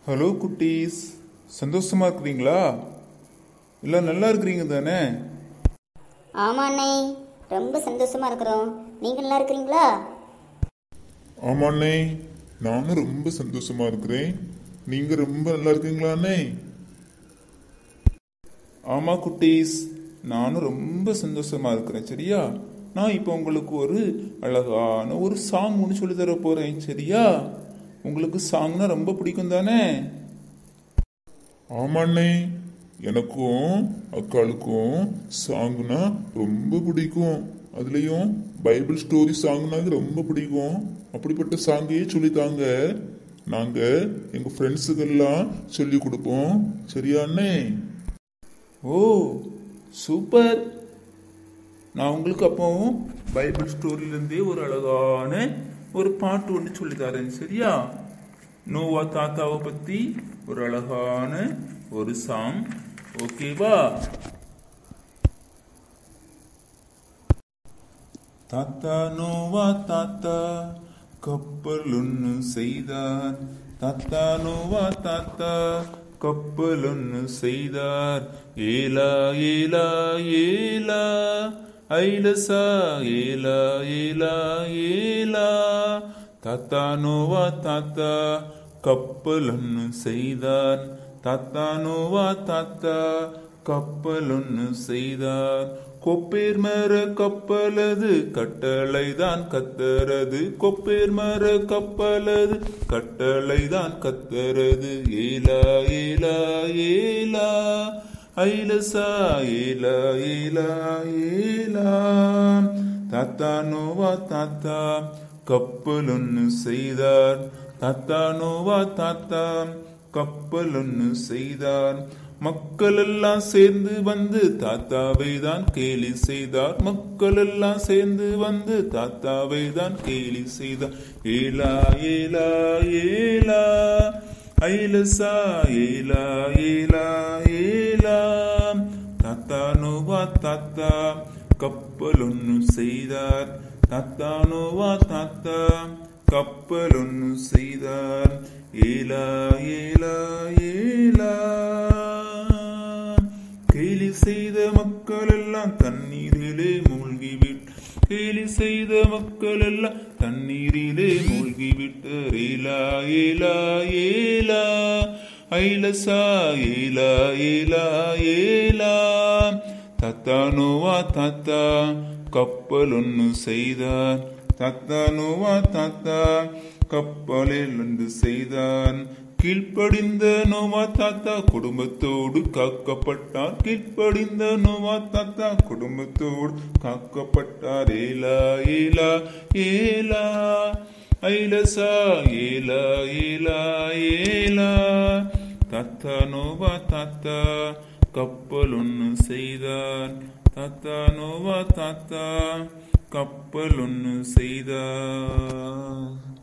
hello குட்டீஸ் சந்தோஷமா இருக்கிறீங்களா எல்லாம் நல்லா இருக்கிறீங்க தானே ஆமா அண்ணே ரொம்ப சந்தோஷமா இருக்கிறோம் நீங்க நல்லா இருக்கிறீங்களா ஆமாண்ணே நானும் ரொம்ப சந்தோஷமா இருக்கிறேன் நீங்க ரொம்ப நல்லா இருக்கீங்களா அண்ணே ஆமா குட்டீஸ் நானும் ரொம்ப சந்தோஷமா இருக்கிறேன் சரியா நான் இப்போ உங்களுக்கு ஒரு அழகான ஒரு சாங் ஒன்று சொல்லி தர போறேன் சரியா உங்களுக்கு சாங்னா ரொம்ப பிடிக்கும் தானே ஆமாண்ணே எனக்கும் அக்காளுக்கும் சாங்னா ரொம்ப பிடிக்கும் அதுலயும் பைபிள் ஸ்டோரி சாங்னா ரொம்ப பிடிக்கும் அப்படிப்பட்ட சாங்கையே சொல்லித்தாங்க நாங்க எங்க ஃப்ரெண்ட்ஸுக்கெல்லாம் சொல்லி கொடுப்போம் சரியா அண்ணே ஓ சூப்பர் நான் உங்களுக்கு அப்போ பைபிள் ஸ்டோரியிலேருந்தே ஒரு அழகான ஒரு பாட்டு ஒன்று சொல்லி தரேன் சரியா நோவா தாத்தாவை பற்றி ஒரு அழகான ஒரு சாங் ஓகேவா தாத்தா நோவா தாத்தா கப்பல் ஒன்று செய்தார் தாத்தா நோவா தாத்தா கப்பல் ஒன்று செய்தார் ஏலா ஏலா ஏலா ஐலசா ஏலா ஏலா ஏலா தாத்தா நோவா தாத்தா கப்பல் ஒன்று செய்தார் தாத்தா நோவா தாத்தா கப்பல் ஒன்று செய்தார் கொப்பேர் மர கப்பலது கட்டளைதான் கத்தரது கொப்பேர் மர கப்பலது கட்டளைதான் கத்தரது ஏலா ஏலா ஏலா ஐலசா ஏலா ஏலா ஏலா தாத்தா நோவா தாத்தா கப்பல் ஒன்று செய்தார் தாத்தா நோவா தாத்தா கப்பல் ஒன்று செய்தார் மக்கள் எல்லாம் சேர்ந்து வந்து தாத்தாவை தான் கேலி செய்தார் மக்கள் எல்லாம் சேர்ந்து வந்து தாத்தாவை தான் கேலி செய்தார் ஏலா ஏலா ஏலா ஐலசா ஏலா ஏலா ஏலா தாத்தா நோவா தாத்தா கப்பல் ஒன்று செய்தார் தாத்தா நோவா தாத்தா கப்பல் ஒன்று செய்தார் ஏலா ஏலா ஏலா கேலி செய்த மக்கள் எல்லாம் தண்ணீரிலே மூழ்கிவிட்டு கேலி செய்த மக்கள் எல்லாம் தண்ணீரிலே மூழ்கிவிட்டார் ஏலா ஏலா ஏலா ஐலசா ஏலா ஏலா ஏலா தாத்தா நோவா தாத்தா கப்பல் ஒன்று செய்தார் தாத்தா நோவா தாத்தா கப்பலில் ஒன்று செய்தான் கீழ்ப்படிந்த நோவா தாத்தா குடும்பத்தோடு காக்கப்பட்டார் கீழ்ப்படிந்த நோவா தாத்தா குடும்பத்தோடு காக்கப்பட்டார் ஏலா ஏலா ஏலா ஐலசா ஏலா ஏலா ஏலா தாத்தா நோவா தாத்தா கப்பல் ஒன்று செய்தார் தாத்தா நோவா தாத்தா கப்பல் ஒன்று செய்தார்